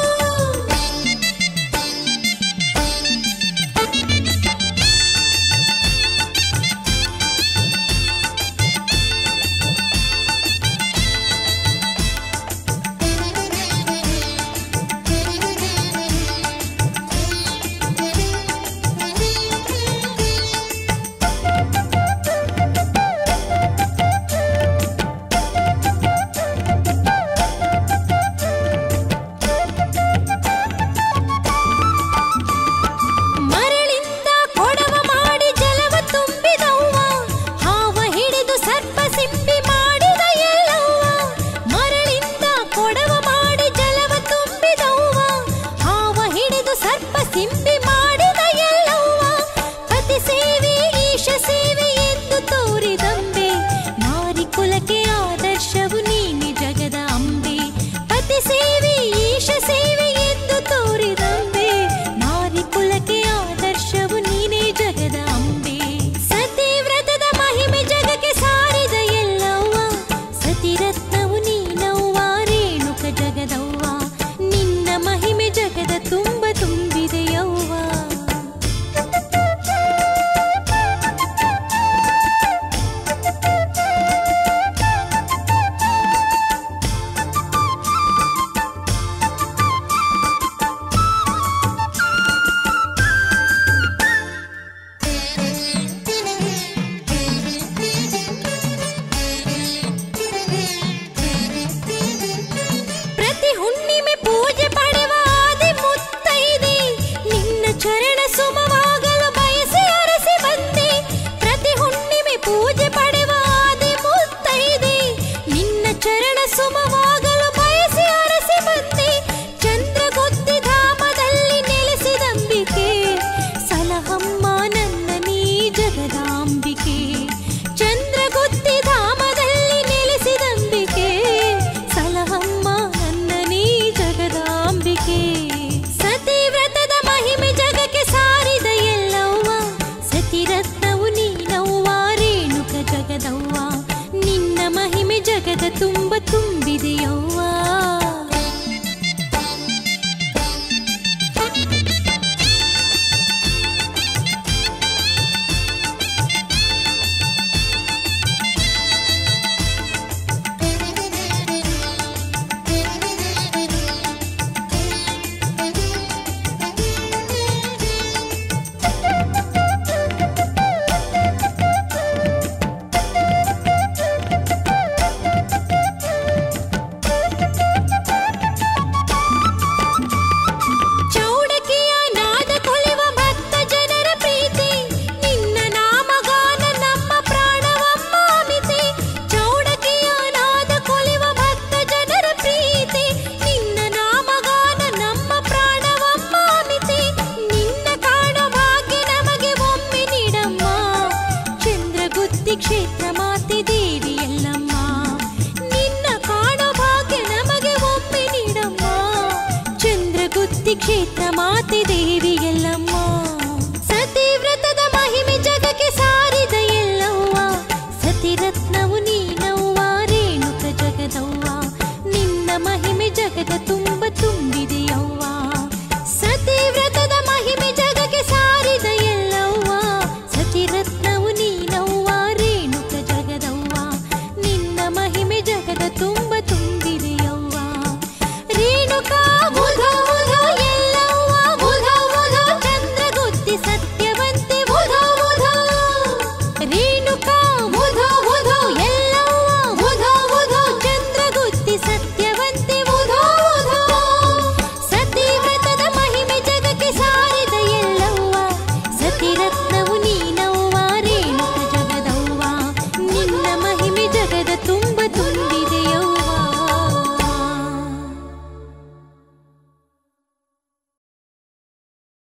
ಮರಳಿಂದ ಕೊಡವ ಮಾಡಿ ಜಲವ ತುಂಬಿದವ್ವ ಹಾವ ಹಿಡಿದು ಸರ್ಪ ಸಿಂಪಿ ಮಾಡಿದ ಎಲ್ಲವ್ವ ಮರಳಿಂದ ಕೊಡವ ಮಾಡಿ ಜಲವ ತುಂಬಿದವ್ವ ಹಾವ ಹಿಡಿದು ಸರ್ಪ ಸಿಂಪಿ ಮಾಡಿದ ಎಲ್ಲವ್ವ ಪತಿ ಸೇವೆ ಈಶ ಸೇವೆ ಎಂದು ತೋರಿದಂಬೆ ನಾರಿ ಕುಲಕ್ಕೆ ಆದರ್ಶವು ನೀನೆ ಜಗದ ಅಂಬೆ ಪತಿ ಸೇವೆ ಈಶ ಸೇವೆ ಎಂದು ತೋರಿದಂಬೆ ನಾರಿ ಕುಲಕ್ಕೆ ಆದರ್ಶವು ನೀನೇ ಜಗದ ಅಂಬೆ ಸತಿವ್ರತದ ಮಹಿಮೆ ಜಗಕ್ಕೆ ಸಾರಿದ ರತ್ನವ